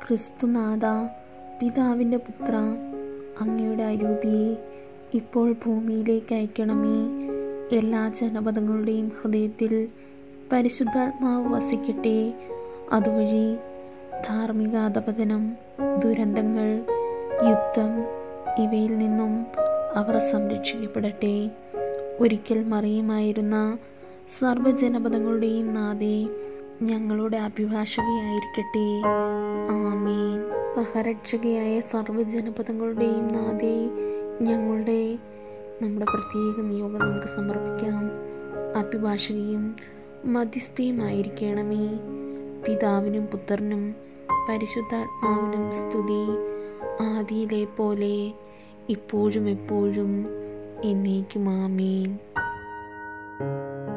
ക്രിസ്തുനാഥ പിതാവിൻ്റെ പുത്ര അങ്ങയുടെ അരൂപിയെ ഇപ്പോൾ ഭൂമിയിലേക്ക് അയക്കണമേ എല്ലാ ജനപദങ്ങളുടെയും ഹൃദയത്തിൽ പരിശുദ്ധാത്മാവ് വസിക്കട്ടെ അതുവഴി ധാർമ്മിക അധപതനം ദുരന്തങ്ങൾ യുദ്ധം ഇവയിൽ നിന്നും അവർ സംരക്ഷിക്കപ്പെടട്ടെ ഒരിക്കൽ മറിയുമായിരുന്ന സർവ്വജനപദങ്ങളുടെയും നാഥേ ഞങ്ങളുടെ അഭിഭാഷകയായിരിക്കട്ടെ ആമീൻ സഹരക്ഷകയായ സർവ്വജനപദങ്ങളുടെയും നാഥേ ഞങ്ങളുടെ നമ്മുടെ പ്രത്യേക നിയോഗം നമുക്ക് സമർപ്പിക്കാം അഭിഭാഷകയും മധ്യസ്ഥയുമായിരിക്കണമേ പിതാവിനും പുത്രനും പരിശുദ്ധാത്മാവിനും സ്തുതി ആദിയിലെ പോലെ ഇപ്പോഴും എപ്പോഴും എന്നേക്കും ആമീൻ